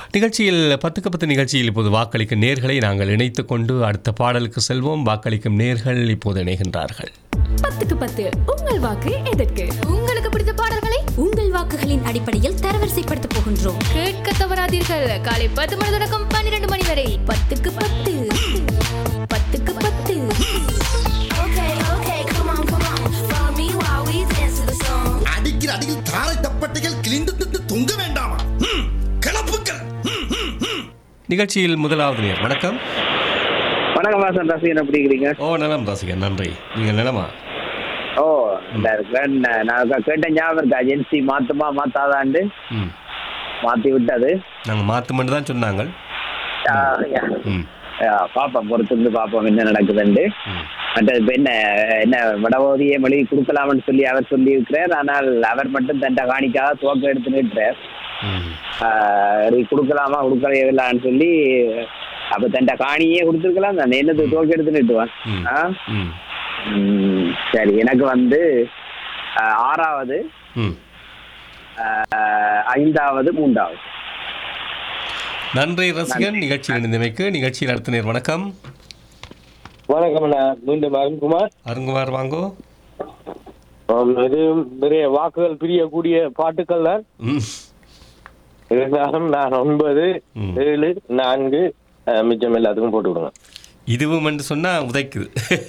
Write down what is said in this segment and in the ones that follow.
நிகழ்ச்சியில் பத்துக்கு பத்து நிகழ்ச்சியில் இப்போது வாக்களிக்கும் நேர்களை நாங்கள் இணைத்துக் கொண்டு அடுத்த பாடலுக்கு செல்வோம் வாக்களிக்கும் நேர்கள் இப்போது இணைகின்றார்கள் பத்துக்கு பத்து உங்கள் வாக்கு எதற்கு உங்களுக்கு பிடித்த பாடல்களை உங்கள் வாக்குகளின் அடிப்படையில் தரவரிசைப்படுத்த போகின்றோம் கேட்க தவறாதீர்கள் காலை பத்து மணி தொடக்கம் பன்னிரண்டு மணி வரை பத்துக்கு பத்து பத்துக்கு பத்து Okay, okay, come on, come on. Follow me while we dance to the song. அடிக்கிற அடியில் தாரை தப்பட்டைகள் கிழிந்து திட்டு தொங்க வேண்டாமா ம், கிளப்புக்கள் ம், ம், ம். நிகழ்ச்சியில் முதலாவது நேர் வணக்கம் வணக்கம் வாசன் ரசிகன் எப்படி இருக்கிறீங்க ஓ நலம் ரசிகன் நன்றி நீங்கள் நலமா ஓ இந்த இருக்கிறேன். நான் கேட்ட ஞாபகம் இருக்கா ஏஜென்சி மாத்துமா மாத்தாதாண்டு ம் மாத்தி விட்டது நாங்கள் மாற்றுமென்று தான் சொன்னாங்க ஆ, யா. ம் ஆ, பாப்போம் பொறுத்திருந்து பாப்போம் என்ன நடக்குதுண்டு ம் மற்ற இப்ப என்ன என்ன வடபகுதியை மொழி கொடுக்கலாம்னு சொல்லி அவர் சொல்லி இருக்கிறார் ஆனால் அவர் மட்டும் தன்னை காணிக்காக துவக்கம் எடுத்து நிற்கிறார் ம் கொடுக்கலாமா கொடுக்கலான்னு சொல்லி அப்ப தன்னை காணியே கொடுத்துருக்கலாம் நான் என்னது துவக்கம் எடுத்து நிட்டுவான் ம். ஆ ம் ம், சரி எனக்கு வந்து ஆ, ஆறாவது ம் ஆ, ஐந்தாவது மூன்றாவது நன்றி ரசிகன் நிகழ்ச்சியில் இணைந்தமைக்கு நிகழ்ச்சியில் அடுத்த நேர் வணக்கம் வணக்கம் அண்ணா மீண்டும் அருண்குமார் அருங்குமார் வாங்கோ ஆம், இது நிறைய வாக்குகள் பிரியக்கூடிய பாட்டுக்கள் தான் ம் இருந்தாலும் நான் ஒன்பது ம். ஏழு நான்கு அஹ், மிச்சம் எல்லாத்துக்கும் போட்டு விடுங்க இதுவும் என்று சொன்னால் உதைக்குது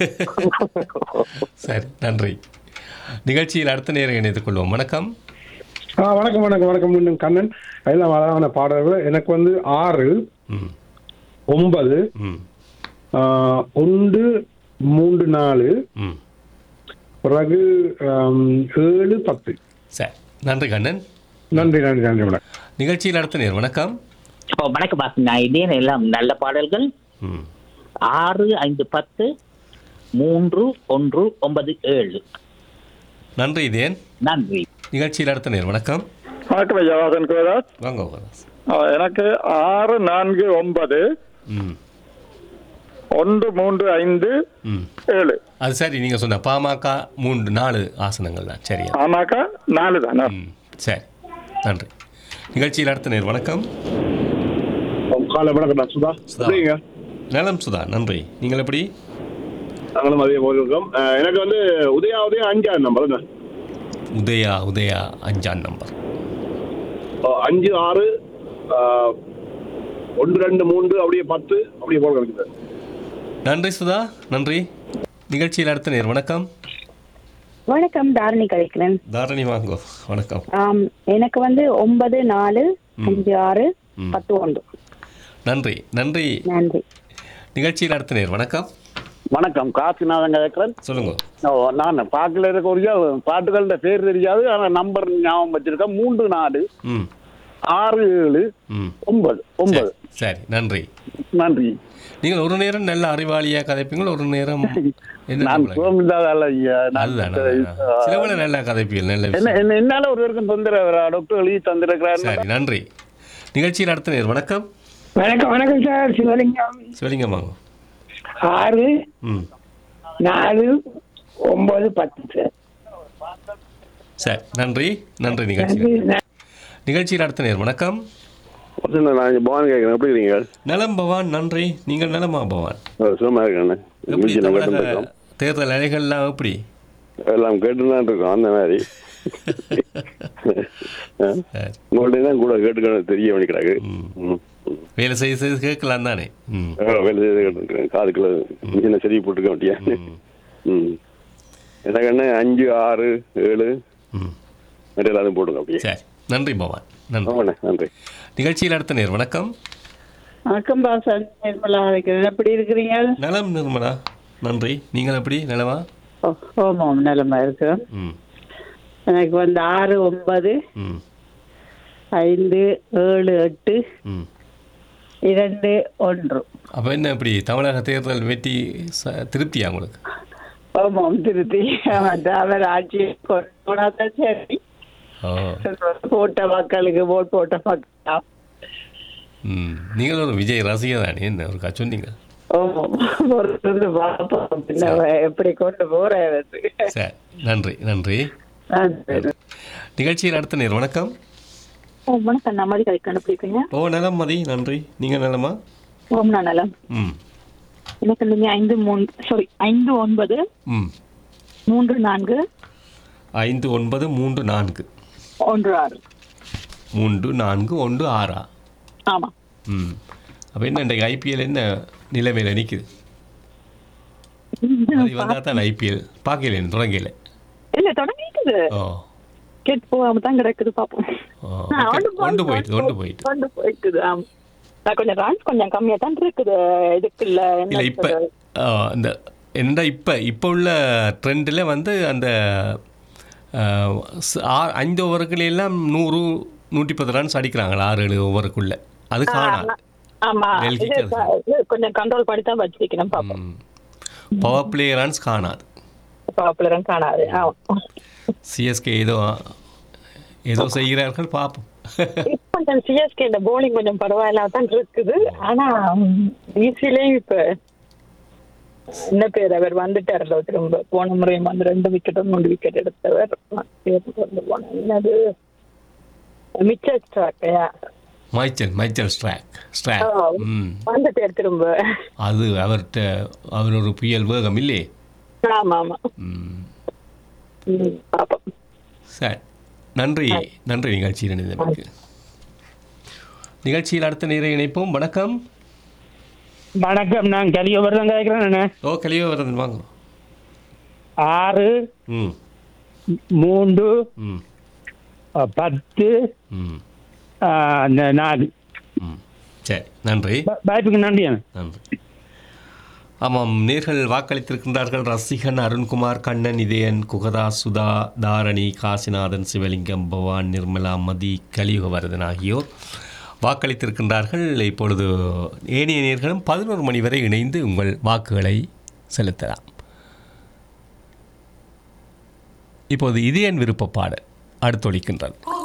சரி நன்றி நிகழ்ச்சியில் அடுத்த நேரம் இணைத்துக் கொள்வோம் வணக்கம் ஆ வணக்கம் வணக்கம் வணக்கம் மீண்டும் கண்ணன் எல்லாம் அழகான பாடல்கள் எனக்கு வந்து ஆறு ம் ஒன்பது ம் ஆ, ஒன்று மூன்று நாலு ம் பிறகு ஆம், ஏழு பத்து சரி நன்றி கண்ணன் நன்றி நன்றி நன்றி மேடம் நிகழ்ச்சியில் அடுத்த நேர் வணக்கம் ஓ வணக்கம் பாஸ் நான் இதே எல்லாம் நல்ல பாடல்கள் ம் ஆறு ஐந்து பத்து மூன்று ஒன்று ஒன்பது ஏழு நன்றி இதேன் நன்றி நிகழ்ச்சியில் அடுத்த நேர் வணக்கம் வணக்கம் ஐயா வாசன் கோதாஸ் வாங்க வாதாஸ். எனக்கு ஆறு நான்கு ஒன்பது ம் ஒன்று மூன்று ஐந்து ம் ஏழு அது சரி நீங்கள் சொன்ன பாமக மூன்று நாலு ஆசனங்கள் தான் சரியா ஆனாக்கா நாலு தானே ம் சரி நன்றி நிகழ்ச்சியில் அடுத்த நேர் வணக்கம் காலை வணக்கம் நான் சுதா சுதா. சரிங்க நலம் சுதா நன்றி நீங்கள் எப்படி நாங்களும் அதே போல இருக்கோம் ஆ, எனக்கு வந்து உதயா உதயம் அஞ்சாறு நம்பர் என்ன உதயா உதயா அஞ்சாம் நம்பர் ஆ, அஞ்சு ஆறு ஆ, ஒன்று ரெண்டு மூன்று அப்படியே பத்து அப்படியே போல இருக்குது நன்றி சுதா நன்றி நிகழ்ச்சியில் அடுத்த நேர் வணக்கம் வணக்கம் தாரணி கழிக்கிறேன் தாரணி வாங்கோ வணக்கம் ஆம், எனக்கு வந்து ஒன்பது நாலு ம். அஞ்சு ஆறு ம். பத்து ஒன்று நன்றி நன்றி நன்றி நிகழ்ச்சியில் அடுத்த நேர் வணக்கம் வணக்கம் காசிநாதன் கேட்கிறேன் சொல்லுங்க ஓ, நான் பாட்டுல இருக்க பாட்டுகளோட பேர் தெரியாது ஆனா நம்பர் ஞாபகம் வச்சிருக்கேன் மூன்று நாலு ம் ஆறு ஏழு ம் ஒன்பது ஒன்பது சரி, சரி நன்றி நன்றி நீங்கள் ஒரு நேரம் நல்ல அறிவாளியா கதைப்பீங்கள் ஒரு நேரம் என்ன நான் சொல்லுங்க? சுகம் இல்லாத ஆள் ஐயா நான் அதுதான் அதுதான். சில வேளை நல்லா கதைப்பீர்கள் நல்ல என்ன விஷயம் என்ன- என்னால ஒரு பேருக்கும் தொந்தரவு டாக்டர் எழுதி தந்திருக்கிறாரு சரி நன்றி நிகழ்ச்சியில் அடுத்த நேர் வணக்கம் வணக்கம் வணக்கம் சார் சிவலிங்கம் சிவலிங்கம் வாங்க ஆறு ம் நாலு ஒன்பது பத்து சார் சரி நன்றி நன்றி நிகழ்ச்சி நிகழ்ச்சியில் அடுத்த நேர் வணக்கம் நான் பவான் கேட்குறேன் எப்படி இருக்கீங்க நலம் பவான் நன்றி நீங்கள் நலமா பவான் சுகமாக இருக்கேன் எப்படி தமிழக தேர்தல் அலைகள்லாம் எப்படி எல்லாம் கேட்டு தான் இருக்கோம் அந்த மாதிரி சரி. உங்கள்ட்ட தான் கூட கேட்டுக்க தெரிய வேண்டிக்கிறாங்க ம். வேலை செய்து செய்து கேட்கலாம் தானே ம் வேலை செய்து கேட்டுருக்கேன் காதுக்குள்ள மிஷினை சரி போட்டுக்க வேண்டியா ம். ம் எனக்கு என்ன அஞ்சு ஆறு ஏழு ம் மற்ற எல்லாத்தையும் போடுங்க அப்படியே சரி நன்றி பவான் நன்றி ஆமாண்ணே நன்றி நிகழ்ச்சியில் அடுத்த நேர் வணக்கம் வணக்கம் பாசன் நிர்மலா இருக்கிறேன் எப்படி இருக்கிறீங்க நலம் நிர்மலா நன்றி நீங்கள் எப்படி நலமா ஓமாம் நிலமா இருக்கிறோம் ம் எனக்கு வந்து ஆறு ஒன்பது ம் ஐந்து ஏழு எட்டு ம் இரண்டு ஒன்று அப்போ என்ன இப்படி தமிழக தேர்தல் வெற்றி ச- திருப்தியா உங்களுக்கு ஓமாம் திருத்தி அவர் ஆட்சி கொண்டு போனாதான் சரி ஓ போட்ட மக்களுக்கு ஓட் போட்ட மக்கள் ம் நீங்கள் ஒரு விஜய் ரசிகர் தானே என்ன ஒரு சொன்னீங்க ஆமாம் பொறுத்திருந்து பார்ப்போம் பின்ன எப்படி கொண்டு போறது சரி நன்றி நன்றி நிகழ்ச்சியில் அடுத்த நேர் வணக்கம் வணக்கம் நான் மாதிரி கதை கண்டுபிடிப்பீங்க ஓ நலம் மதி நன்றி நீங்கள் நலமா ரொம்ப நலம் ம் எனக்கு நீங்க ஐந்து மூணு சாரி ஐந்து ஒன்பது ம் மூன்று நான்கு ஐந்து ஒன்பது மூன்று நான்கு ஒன்று ஆறு மூன்று நான்கு ஒன்று ஆறா ஆமா ம் அப்போ என்ன இன்றைக்கு ஐபிஎல் என்ன நிலைமையில் நிற்குது அது வந்தால் தான் ஐபிஎல் பார்க்கல தொடங்கல இல்ல தொடங்கிட்டுது ஓ கேட்டு போகாம தான் கிடக்குது பாப்போம் ஓ ஆ, okay. ஒன்று கொண்டு போய்- போயிட்டு கொண்டு போயிட்டு கொண்டு போயிட்டுது ஆமா நான் கொஞ்சம் ரன்ஸ் கொஞ்சம் கம்மியா தான் இருக்குது இதுக்கு இல்ல என்ன இல்லை இப்போ சொல்றது? இந்த என்ன இப்போ இப்போ உள்ள ட்ரெண்டில் வந்து அந்த ஆ, ஸ்- ஆ- ஐந்து ஓவருக்குள்ள எல்லாம் நூறு நூற்றி பத்து ரன்ஸ் அடிக்கிறாங்களா ஆறு ஏழு ஓவருக்குள்ள அது காணாது ஆமா டெல்லிக்கு இது இது கொஞ்சம் கண்ட்ரோல் பண்ணி தான் வச்சிருக்கணும் பாப்போம் பவர் பிளே ரன்ஸ் காணாது பாப்புலரும் காணாது ஆமா சிஎஸ்கே ஏதோ ஏதோ செய்கிறார்கள் பார்ப்போம் இப்ப கொஞ்சம் சிஎஸ்கே இந்த போலிங் கொஞ்சம் பரவாயில்ல தான் இருக்குது ஆனா பிசிலையும் இப்ப என்ன பேர் அவர் வந்துட்டார்ல திரும்ப போன முறையும் வந்து ரெண்டு விக்கெட்டும் மூணு விக்கெட் எடுத்தவர் பேர் கொண்டு போனேன் என்னது மிச்சர் ஸ்டாக்கையா மைச்சல் மைச்சல் ஸ்ட்ராக் ஸ்ட்ராக் ம் வந்துட்டார் திரும்ப அது அவர்கிட்ட அவர் ஒரு புயல் வேகம் இல்லையே ஆமா ஆமா ம் ம், பாப்போம் சரி நன்றி நன்றி நிகழ்ச்சியில் இணைந்தமைக்கு நிகழ்ச்சியில் அடுத்த நேர இணைப்போம் வணக்கம் வணக்கம் நான் கலியோபுரம் கேட்கிறேன் ஓ கலியோ வரதன் வாங்க ஆறு ம் மூன்று ம் அஹ், பத்து ம் அஹ், இந்த நாலு சரி நன்றி வாய்ப்புக்கு நன்றி நன்றி ஆமாம் நேர்கள் வாக்களித்திருக்கின்றார்கள் ரசிகன் அருண்குமார் கண்ணன் இதயன் குகதா சுதா தாரணி காசிநாதன் சிவலிங்கம் பவான் நிர்மலா மதி கலியுகவரதன் ஆகியோர் வாக்களித்திருக்கின்றார்கள் இப்பொழுது ஏனைய நேர்களும் பதினோரு மணி வரை இணைந்து உங்கள் வாக்குகளை செலுத்தலாம் இப்போது இதயன் விருப்ப பாடல் அடுத்தொழிக்கின்றது